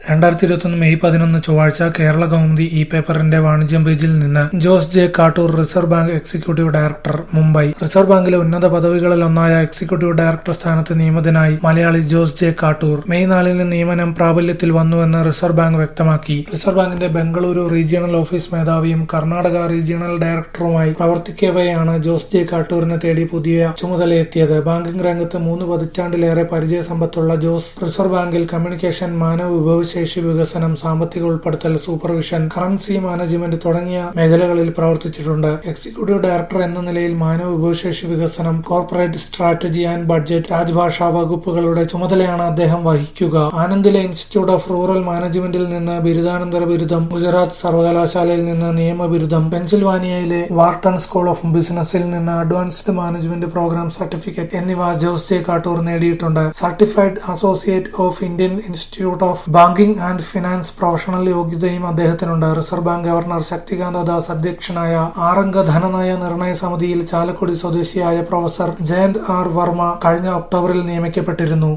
രണ്ടായിരത്തി ഇരുപത്തൊന്ന് മെയ് പതിനൊന്ന് ചൊവ്വാഴ്ച കേരള കൗമുദി ഇ പേപ്പറിന്റെ വാണിജ്യം പേജിൽ നിന്ന് Jose J Kattoor reserve bank executive director Mumbai reserve ബാങ്കിലെ ഉന്നത പദവികളിലൊന്നായ എക്സിക്യൂട്ടീവ് ഡയറക്ടർ സ്ഥാനത്ത് നിയമിതനായി മലയാളി ജോസ് ജെ കാട്ടൂർ മെയ് നാലിന് നിയമനം പ്രാബല്യത്തിൽ വന്നുവെന്ന് റിസർവ് ബാങ്ക് വ്യക്തമാക്കി റിസർവ് ബാങ്കിന്റെ ബംഗളൂരു റീജിയണൽ ഓഫീസ് മേധാവിയും കർണാടക റീജിയണൽ ഡയറക്ടറുമായി പ്രവർത്തിക്കവെയാണ് ജോസ് ജെ കാട്ടൂരിനെ തേടി പുതിയ ചുമതലയെത്തിയത് ബാങ്കിംഗ് രംഗത്ത് മൂന്ന് പതിറ്റാണ്ടിലേറെ പരിചയസമ്പത്തുള്ള ജോസ് റിസർവ് ബാങ്കിൽ കമ്മ്യൂണിക്കേഷൻ മാനവ വിഭവശേഷി വികസനം സാമ്പത്തിക ഉൾപ്പെടുത്തൽ സൂപ്പർവിഷൻ കറൻസി മാനേജ്മെന്റ് തുടങ്ങിയ മേഖലകളിൽ പ്രവർത്തിച്ചിട്ടുണ്ട് എക്സിക്യൂട്ടീവ് ഡയറക്ടർ എന്ന നിലയിൽ മാനവ വിഭവശേഷി വികസനം corporate strategy and budget Rajbhasha വകുപ്പുകളുടെ ചുമതലയാണ് അദ്ദേഹം വഹിക്കുക ആനന്ദിലെ ഇൻസ്റ്റിറ്റ്യൂട്ട് ഓഫ് റൂറൽ മാനേജ്മെന്റിൽ നിന്ന് ബിരുദാനന്തര ബിരുദം ഗുജറാത്ത് സർവകലാശാലയിൽ നിന്ന് നിയമ ബിരുദം പെൻസിൽവാനിയയിലെ വാർട്ടൺ സ്കൂൾ ഓഫ് ബിസിനസിൽ നിന്ന് അഡ്വാൻസ്ഡ് മാനേജ്മെന്റ് പ്രോഗ്രാം സർട്ടിഫിക്കറ്റ് എന്നിവ ജോസ് ജെ കാട്ടൂർ നേടിയിട്ടുണ്ട് certified associate of Indian institute of banking and finance professional യോഗ്യതയും അദ്ദേഹത്തിനുണ്ട് reserve bank governor Shaktikanta Das അധ്യക്ഷനായ ആറംഗ ധനനയ നിർണയ സമിതിയിൽ ചാലക്കുടി സ്വദേശിയായ പ്രൊഫസർ ജയന്ത് ആർ വർമ്മ കഴിഞ്ഞ ഒക്ടോബറിൽ നിയമിക്കപ്പെട്ടിരുന്നു